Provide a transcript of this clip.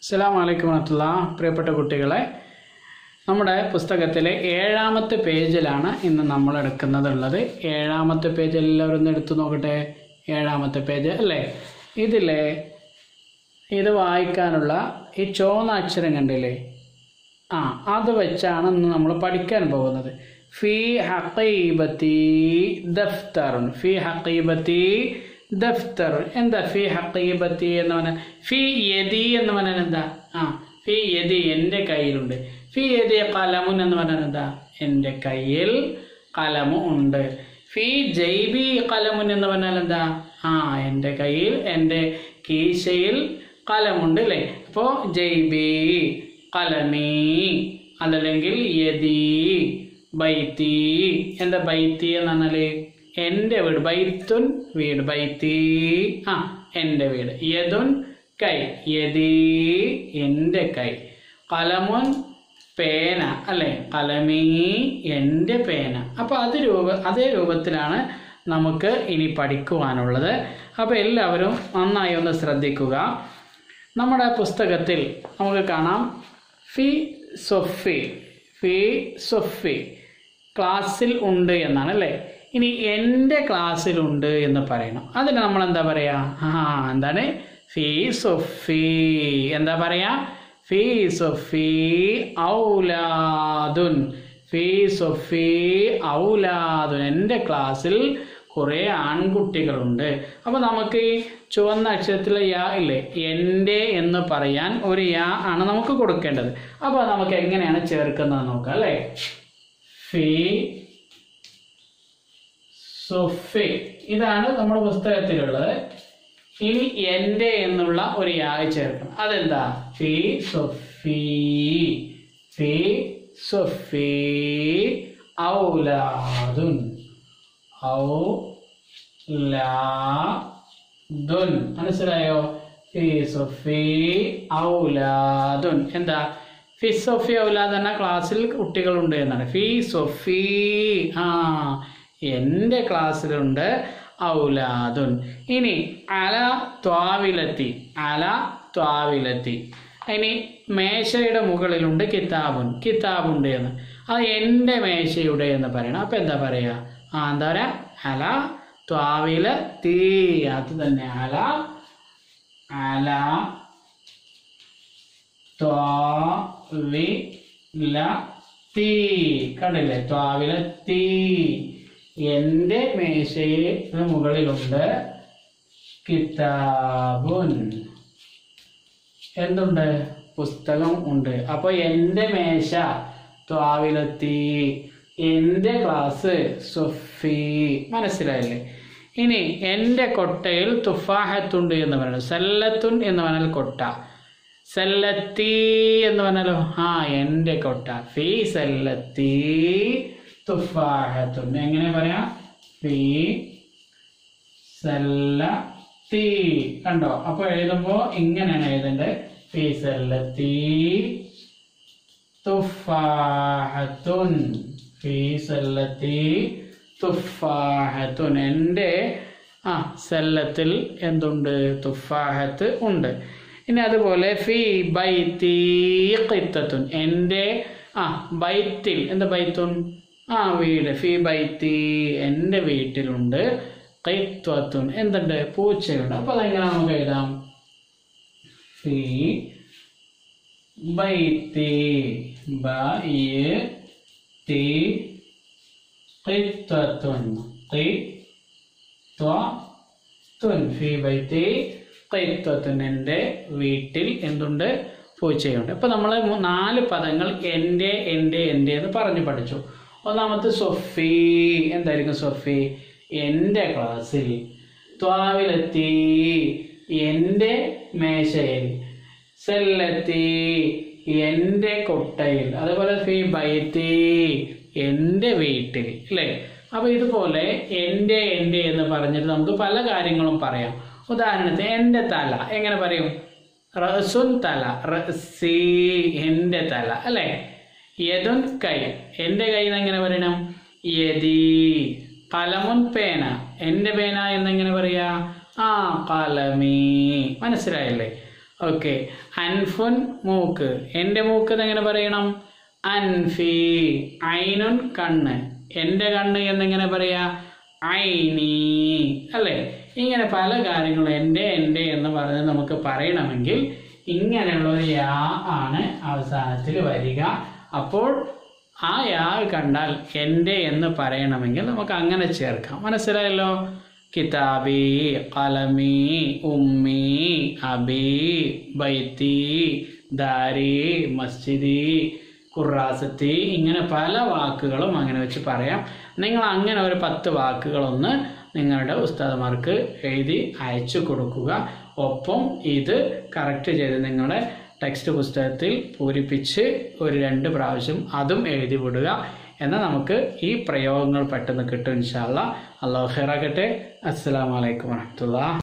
അസ്സലാമു അലൈക്കും വറഹ്മത്തുള്ള പ്രിയപ്പെട്ട കുട്ടികളെ നമ്മുടെ പുസ്തകത്തിലെ ഏഴാമത്തെ പേജിലാണ് ഇന്ന് നമ്മൾ എടുക്കുന്നതുള്ളത് ഏഴാമത്തെ പേജ് എല്ലാവരും ഒന്ന് എടുത്തു നോക്കട്ടെ ഏഴാമത്തെ പേജ് അല്ലേ ഇതിലെ ഇത് വായിക്കാനുള്ള ഈ ചുവന്ന അക്ഷരം കണ്ടില്ലേ ആ അത് വെച്ചാണ് ഇന്ന് നമ്മൾ പഠിക്കാൻ പോകുന്നത് ഫി ഹഖീബത്തി ദഫ്തറുൻ ഫി ഹഖീബത്തി ദഫ്തർ എന്താ ഫി ഹഖീബത്തി എന്ന് പറഞ്ഞാൽ ഫി യദി എന്ന് പറഞ്ഞാൽ എന്താ ആ ഫി യദി എൻ്റെ കയ്യിലുണ്ട് ഫി യദി കലമുൻ എന്ന് പറഞ്ഞാൽ എന്താ എൻ്റെ കയ്യിൽ കലമു ഉണ്ട് ഫി ജൈബി കലമുൻ എന്ന് പറഞ്ഞാൽ എന്താ ആ എൻ്റെ കയ്യിൽ എൻ്റെ കീശയിൽ കലമുണ്ട് അല്ലേ അപ്പോൾ ജൈബി കലമി അതല്ലെങ്കിൽ യതി ബൈത്തി എന്താ ബൈത്തി എന്ന് പറഞ്ഞാല് എൻ്റെ വീട് ബൈത്തുൻ വീട് ബൈത്തി ആ എൻ്റെ വീട് യതുൻ കൈ യതി എൻ്റെ കൈ കലമുൻ പേന അല്ലേ കലമീ എൻ്റെ പേന അപ്പോൾ അത് രൂപ അതേ രൂപത്തിലാണ് നമുക്ക് ഇനി പഠിക്കുവാനുള്ളത് അപ്പോൾ എല്ലാവരും നന്നായി ഒന്ന് ശ്രദ്ധിക്കുക നമ്മുടെ പുസ്തകത്തിൽ നമുക്ക് കാണാം ഫി സൊഫി ഫി സൊഫി ക്ലാസ്സിൽ ഉണ്ട് എന്നാണ് അല്ലേ ഇനി എൻ്റെ ക്ലാസ്സിലുണ്ട് എന്ന് പറയണം അതിന് നമ്മൾ എന്താ പറയുക ആ എന്താണ് ഫി സൊഫി എന്താ പറയുക ഫി സൊഫി ഔലാദുൻ ഫി സൊഫി ഔലാദുൻ എൻ്റെ ക്ലാസ്സിൽ കുറേ ആൺകുട്ടികളുണ്ട് അപ്പോൾ നമുക്ക് ഈ ചുവന്ന അക്ഷരത്തിലെ യാ ഇല്ലേ എൻ്റെ എന്ന് പറയാൻ ഒരു യാ ആണ് നമുക്ക് കൊടുക്കേണ്ടത് അപ്പോൾ നമുക്ക് എങ്ങനെയാണ് ചേർക്കുന്നത് നോക്കാം അല്ലേ ഫി സൊഫി ഇതാണ് നമ്മുടെ പുസ്തകത്തിലുള്ളത് ഇനി എൻ്റെ എന്നുള്ള ഒരു യാ ചേർക്കണം അതെന്താ ഫി സൊഫി ഫി സൊഫി ഔലാദുൻ ഔ ലാ ദുൻ മനസ്സിലായോ ഫി സൊഫി ഔലാദുൻ എന്താ ഫി സൊഫി ഔലാദ് എന്ന ക്ലാസ്സിൽ കുട്ടികളുണ്ട് എന്നാണ് ഫി സൊഫി ആ എൻ്റെ ക്ലാസ്സിലുണ്ട് ഔലാദുൻ ഇനി അല ത്വാവിലെത്തി അല ത്വാവിലെത്തി ഇനി മേശയുടെ മുകളിലുണ്ട് കിതാബുൻ കിതാബുണ്ട് എന്ന് അത് എൻ്റെ മേശയുടെ എന്ന് പറയണം അപ്പം എന്താ പറയുക ആ എന്താ പറയുക അല ത്വാവില തീ അത് തന്നെ അല അല ത്വാവില തീ കണ്ടില്ലേ ത്വാവില തീ എൻ്റെ മേശയുടെ മുകളിലുണ്ട് കിതാബുൻ എന്തുണ്ട് പുസ്തകം ഉണ്ട് അപ്പൊ എൻ്റെ മേശ ത്വാവിലെത്തി എൻ്റെ ക്ലാസ് സൊഫി മനസ്സിലായില്ലേ ഇനി എൻ്റെ കൊട്ടയിൽ തുഫാഹത്തുണ്ട് എന്ന് പറയുന്നത് സല്ലത്തുൻ എന്ന് പറഞ്ഞാൽ കൊട്ട സല്ലത്തി എന്ന് പറഞ്ഞാലോ ആ എൻ്റെ കൊട്ട ഫി സല്ലത്തി തുഫാഹത്തുൻ എങ്ങനെ പറയാം ഫി സല്ലത്തി കണ്ടോ അപ്പൊ എഴുതുമ്പോ ഇങ്ങനെയാണ് എഴുതേണ്ടത് ഫി സല്ലത്തി തുഫാഹത്തുൻ ഫി സല്ലത്തി തുഫാഹത്തുൻ എൻ്റെ ആ സല്ലത്തിൽ എന്തുണ്ട് തുഫാഹത്ത് ഉണ്ട് ഇനി അതുപോലെ ഫി ബൈത്തി ഖിത്തത്തുൻ എൻ്റെ ആ ബൈത്തിൽ എന്താ ബൈത്തുൻ ആ വീട് ഫി ബൈത്തി എൻ്റെ വീട്ടിലുണ്ട് കൈത്വത്തുൻ എന്തുണ്ട് പൂച്ചയുണ്ട് അപ്പോൾ അതെങ്ങനെ നമുക്ക് എഴുതാം ഫി ബൈത്തി ബൈത്തി ഖിത്വത്തുൻ ഖിത്വത്തുൻ ഫി ബൈത്തി ഖിത്വത്തുൻ എൻ്റെ വീട്ടിൽ എന്തുണ്ട് പൂച്ചയുണ്ട് അപ്പോൾ നമ്മൾ നാല് പദങ്ങൾ എൻ്റെ എൻ്റെ എൻ്റെ എന്ന് പറഞ്ഞു പഠിച്ചു ഒന്നാമത്തെ സൊഫി എന്തായിരിക്കും സൊഫി എൻ്റെ ക്ലാസ്സിൽ ത്വാവിലെത്തി എൻ്റെ മേശയിൽ സെല്ലെത്തി എൻ്റെ കൊട്ടയിൽ അതുപോലെ ഫി ബൈത്തി എൻ്റെ വീട്ടിൽ അല്ലേ അപ്പോൾ ഇതുപോലെ എൻ്റെ എൻ്റെ എന്ന് പറഞ്ഞിട്ട് നമുക്ക് പല കാര്യങ്ങളും പറയാം ഉദാഹരണത്തിന് എൻ്റെ തല എങ്ങനെ പറയും റസുൻ തല റസി എൻ്റെ തല അല്ലേ യദുൻ കൈ എൻ്റെ കൈ എന്നെങ്ങനെ പറയണം യദി കലമുൻ പേന എൻ്റെ പേന എന്നെങ്ങനെ പറയാ ആ കലമി മനസ്സിലായില്ലേ ഓക്കെ അൻഫുൻ മൂക്ക് എൻ്റെ മൂക്ക് എന്നെങ്ങനെ പറയണം അൻഫി ഐനുൻ കണ്ണ് എൻ്റെ കണ്ണ് എന്നെങ്ങനെ പറയാ ഐനി അല്ലേ ഇങ്ങനെ പല കാര്യങ്ങളും എൻ്റെ എൻ്റെ എന്ന് പറഞ്ഞ് നമുക്ക് പറയണമെങ്കിൽ ഇങ്ങനെയുള്ള ഒരു യാ ആണ് അവസാനത്തിൽ വരിക അപ്പോൾ ആ യാ കണ്ടാൽ എൻ്റെ എന്ന് പറയണമെങ്കിൽ നമുക്ക് അങ്ങനെ ചേർക്കാം മനസ്സിലായല്ലോ കിതാബി കലമി ഉമ്മി അബി ബൈത്തി ദാരി മസ്ജിദി ഖുറാസത്തി ഇങ്ങനെ പല വാക്കുകളും അങ്ങനെ വെച്ച് പറയാം നിങ്ങൾ അങ്ങനെ ഒരു പത്ത് വാക്കുകളൊന്ന് നിങ്ങളുടെ ഉസ്താദന്മാർക്ക് എഴുതി അയച്ചു കൊടുക്കുക ഒപ്പം ഇത് കറക്റ്റ് ചെയ്ത് നിങ്ങളുടെ ടെക്സ്റ്റ് പുസ്തകത്തിൽ പൂരിപ്പിച്ച് ഒരു രണ്ട് പ്രാവശ്യം അതും എഴുതി വിടുക എന്നാൽ നമുക്ക് ഈ പ്രയോഗങ്ങൾ പെട്ടെന്ന് കിട്ടും ഇൻഷാല്ല അള്ളാഹു ഖൈറാകട്ടെ അസ്സാം വലൈക്കും വാഹമത്തുള്ള